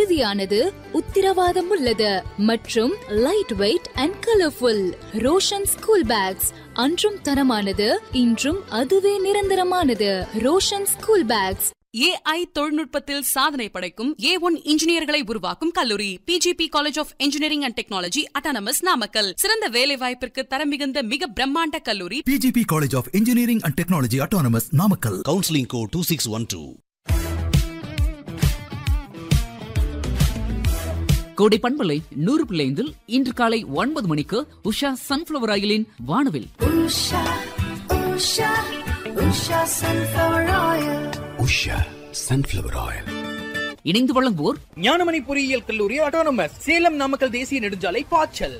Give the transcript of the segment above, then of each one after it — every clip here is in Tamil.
உறுதியானது உத்திரவாதம் உள்ளது மற்றும் light weight and colourful Roshan school bags அன்றும் தரமானது இன்றும் அதுவே நிரந்தரமானது ரோஷன் ஸ்கூல் பேக்ஸ் ஏஐ தொழில்நுட்பத்தில் சாதனை படைக்கும் ஏ ஒன் இன்ஜினியர்களை உருவாக்கும் கல்லூரி PGP college of engineering and technology autonomous Namakkal சிறந்த வேலை வாய்ப்பிற்கு தரம் மிகுந்த மிக பிரம்மாண்ட கல்லூரி PGP College of Engineering and Technology Autonomous Namakkal. counseling code 2612 கோடை பண்பலை நூறு பிள்ளைந்தில் இன்று காலை ஒன்பது மணிக்கு உஷா சன்ஃபிளவர் ஆயிலின் வானவில் உஷா சன்ஃபிளவர் ஆயில் இணைந்து வழங்குவோர் ஞானமணி பொறியியல் கல்லூரி ஆட்டோனமஸ் சேலம் நாமக்கல் தேசிய நெடுஞ்சாலை பாய்ச்சல்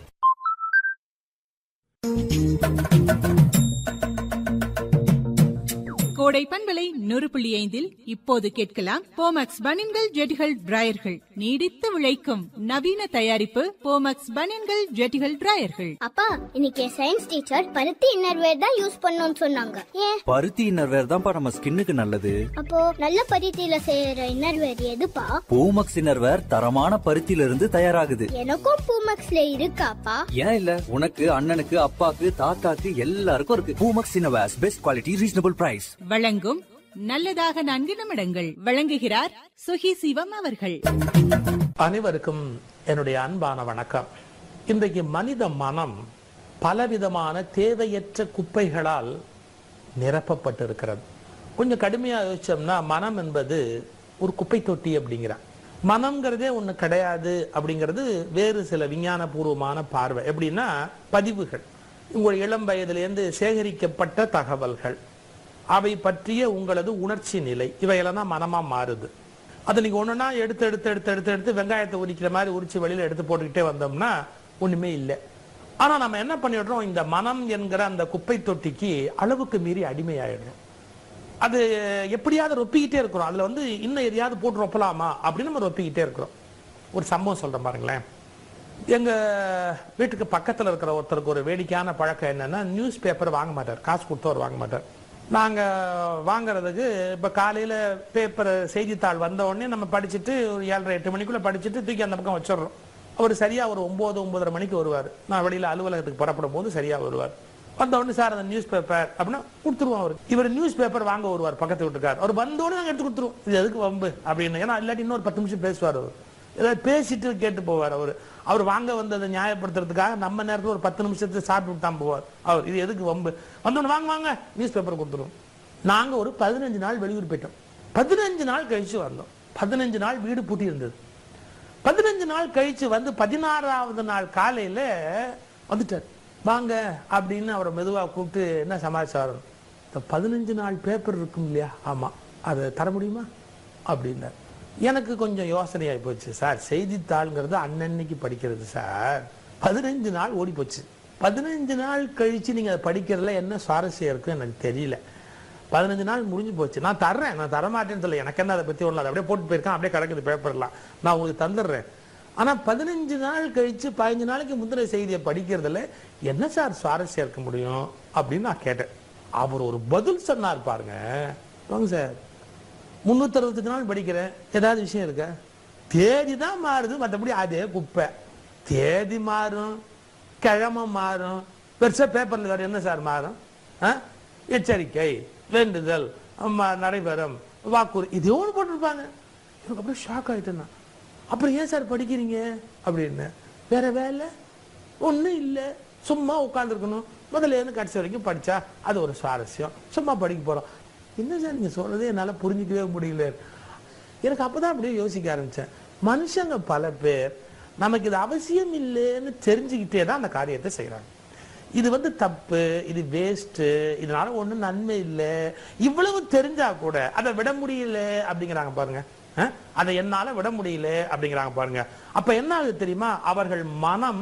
கோடை பண்பலை நூறு புள்ளி ஐந்தில் இப்போது கேட்கலாம் போமக்ஸ் பனின்கள் ஜெட்டிகள் டிராயர்கள் நீடித்து விளைக்கும் நவீன தயாரிப்பு போமக்ஸ் பனின்கள் ஜெட்டிகள் டிராயர்கள் அப்பா இன்னைக்கு சயின்ஸ் டீச்சர் பருத்தி இன்னர்வேர் தான் யூஸ் பண்ணணும்னு சொன்னாங்க ஏன் பருத்தி இன்னர்வேர் தான்ப்பா நம்ம ஸ்கின்னுக்கு நல்லது அப்போ நல்ல பருத்தியில செய்யற இன்னர்வேர் எதுப்பா பூமக்ஸ் இன்னர்வேர் தரமான பருத்தியில இருந்து தயாராகுது எனக்கும் பூமக்ஸ்ல இருக்காப்பா ஏன் இல்ல உனக்கு அண்ணனுக்கு அப்பாக்கு தாத்தாக்கு எல்லாருக்கும் இருக்கு Poomex innerwears best quality reasonable price வழங்கும் நல்லதாக நான்கு நிமிடங்கள் வழங்குகிறார் சுகி சிவம் அவர்கள் அனைவருக்கும் என்னுடைய அன்பான வணக்கம் இன்றைக்கு மனித மனம் பலவிதமான தேவையற்ற குப்பைகளால் நிரப்பப்பட்டிருக்கிறது கொஞ்சம் கடுமையா யோசிச்சோம்னா மனம் என்பது ஒரு குப்பை தொட்டி அப்படிங்கிறான் மனம்ங்கிறதே ஒண்ணு கிடையாது அப்படிங்கிறது வேறு சில விஞ்ஞான பூர்வமான பார்வை எப்படின்னா பதிவுகள் உங்கள் இளம் வயதிலிருந்து சேகரிக்கப்பட்ட தகவல்கள் அவை பற்றிய உங்களது உணர்ச்சி நிலை இவையெல்லாம் தான் மனமா மாறுது அதை நீங்க ஒண்ணுன்னா எடுத்து எடுத்து எடுத்து எடுத்து எடுத்து வெங்காயத்தை உரிக்கிற மாதிரி உரிச்சு வெளியில எடுத்து போட்டுக்கிட்டே வந்தோம்னா ஒண்ணுமே இல்லை ஆனா நம்ம என்ன பண்ணிடுறோம் இந்த மனம் என்கிற அந்த குப்பை தொட்டிக்கு அளவுக்கு மீறி அடிமையாயிடுறோம் அது எப்படியாவது ரொப்பிக்கிட்டே இருக்கிறோம் அதுல வந்து இன்னும் எதையாவது போட்டு ரொப்பலாமா அப்படின்னு நம்ம ரொப்பிக்கிட்டே இருக்கிறோம் ஒரு சம்பவம் சொல்றேன் பாருங்களேன் எங்க வீட்டுக்கு பக்கத்துல இருக்கிற ஒருத்தருக்கு ஒரு வேடிக்கையான பழக்கம் என்னன்னா நியூஸ் பேப்பர் வாங்க மாட்டார் காசு கொடுத்தவர் வாங்க மாட்டார் நாங்க வாங்குறதுக்கு இப்ப காலையில பேப்பர் செய்தித்தாள் வந்த உடனே நம்ம படிச்சுட்டு ஒரு ஏழரை எட்டு மணிக்குள்ள படிச்சுட்டு தூக்கி அந்த பக்கம் வச்சிடுறோம் அவர் சரியா ஒரு ஒன்பது ஒன்பதரை மணிக்கு வருவார் நான் வெளியில அலுவலகத்துக்கு புறப்படும் போது சரியா வருவார் வந்த உடனே சார் அந்த நியூஸ் பேப்பர் அப்படின்னா கொடுத்துருவோம் அவருக்கு இவர் நியூஸ் பேப்பர் வாங்க வருவார் பக்கத்து வீட்டுக்கார் அவர் வந்த உடனே நாங்க எடுத்து கொடுத்துருவோம் இது எதுக்கு வம்பு அப்படின்னு ஏன்னா இல்லாட்டி இன்னொரு பத்து நிமிஷம் பேசுவார் அவர் ஏதாவது பேசிட்டு கேட்டு போவார் அவர் அவர் வாங்க வந்ததை நியாயப்படுத்துறதுக்காக நம்ம நேரத்தில் ஒரு பத்து நிமிஷத்துல சாப்பிட்டு தான் போவார் அவர் இது எதுக்கு வம்பு வந்தோன்னு வாங்க வாங்க நியூஸ் பேப்பர் கொடுத்துருவோம் நாங்க ஒரு பதினஞ்சு நாள் வெளியூர் போயிட்டோம் பதினஞ்சு நாள் கழிச்சு வந்தோம் பதினஞ்சு நாள் வீடு பூட்டி இருந்தது பதினஞ்சு நாள் கழிச்சு வந்து பதினாறாவது நாள் காலையில வந்துட்டார் வாங்க அப்படின்னு அவரை மெதுவா கூப்பிட்டு என்ன சமாச்சாரம் இந்த பதினஞ்சு நாள் பேப்பர் இருக்கும் இல்லையா ஆமா அதை தர முடியுமா அப்படின்னார் எனக்கு கொஞ்சம் யோசனையாகி போச்சு சார் செய்தித்தாள்ங்கிறது அன்னன்னைக்கு படிக்கிறது சார் பதினஞ்சு நாள் ஓடி போச்சு பதினஞ்சு நாள் கழிச்சு நீங்க அதை படிக்கிறதுல என்ன சுவாரஸ்யம் இருக்கும் எனக்கு தெரியல பதினஞ்சு நாள் முடிஞ்சு போச்சு நான் தர்றேன் நான் தரமாட்டேன்னு சொல்ல எனக்கு என்ன அதை பத்தி ஒண்ணு அதை அப்படியே போட்டு போயிருக்கேன் அப்படியே கிடக்குது பேப்பர்லாம் நான் உங்களுக்கு தந்துடுறேன் ஆனா பதினஞ்சு நாள் கழிச்சு பதினஞ்சு நாளைக்கு முந்தின செய்தியை படிக்கிறதுல என்ன சார் சுவாரஸ்யம் இருக்க முடியும் அப்படின்னு நான் கேட்டேன் அவர் ஒரு பதில் சொன்னார் பாருங்க வாங்க சார் முன்னூத்தி அறுபத்தஞ்சு நாள் படிக்கிறேன் ஏதாவது விஷயம் இருக்கா தேதி தான் மாறுது மற்றபடி அதே குப்பை தேதி மாறும் கிழமை மாறும் பெருசா பேப்பர்ல வேற என்ன சார் மாறும் ஆ? எச்சரிக்கை வேண்டுதல் ம- நடைபெறும் வாக்குறுதி இதே ஒன்று போட்டிருப்பாங்க எனக்கு அப்படியே ஷாக் ஆயிட்டேன் நான். அப்புறம் ஏன் சார் படிக்கிறீங்க அப்படின்னு வேற வேலை ஒன்றும் இல்லை சும்மா உட்காந்துருக்கணும் முதல்ல இருந்து கடைசி வரைக்கும் படிச்சா அது ஒரு சுவாரஸ்யம் சும்மா படிக்க போறோம் என்ன சார் நீங்க சொல்றதே என்னால புரிஞ்சிக்கவே முடியல எனக்கு அப்பதான் அப்படியே யோசிக்க ஆரம்பிச்சேன் மனுஷங்க பல பேர் நமக்கு இது அவசியம் இல்லைன்னு தெரிஞ்சுக்கிட்டே தான் அந்த காரியத்தை செய்யறாங்க இது வந்து தப்பு இது வேஸ்ட் இதனால ஒண்ணும் நன்மை இல்லை இவ்வளவு தெரிஞ்சா கூட அதை விட முடியல அப்படிங்கிறாங்க பாருங்க அஹ்? அதை என்னால விட முடியல அப்படிங்கிறாங்க பாருங்க அப்ப என்ன ஆகுது தெரியுமா அவர்கள் மனம்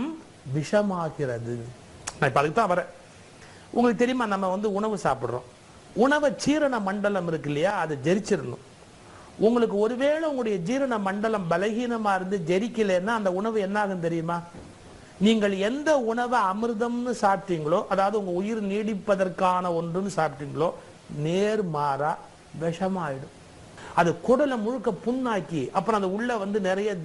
விஷமாகிறது நான் இப்ப அதுக்கு தான் வரேன் உங்களுக்கு தெரியுமா நம்ம வந்து உணவு சாப்பிடுறோம் உணவை ஜீரண மண்டலம் இருக்கு இல்லையா அதை ஜெரிச்சிடணும் உங்களுக்கு ஒருவேளை உங்களுடைய ஜீரண மண்டலம் பலகீனமா இருந்து ஜெரிக்கலைன்னா அந்த உணவு என்ன ஆகும் தெரியுமா நீங்கள் எந்த உணவை அமிர்தம்னு சாப்பிட்டீங்களோ அதாவது உங்க உயிர் நீடிப்பதற்கான ஒன்றுன்னு சாப்பிட்டீங்களோ நேர்மாறா விஷமாயிடும் அது குடலை முழுக்க புண்ணாக்கி அப்புறம் அது உள்ள வந்து நிறைய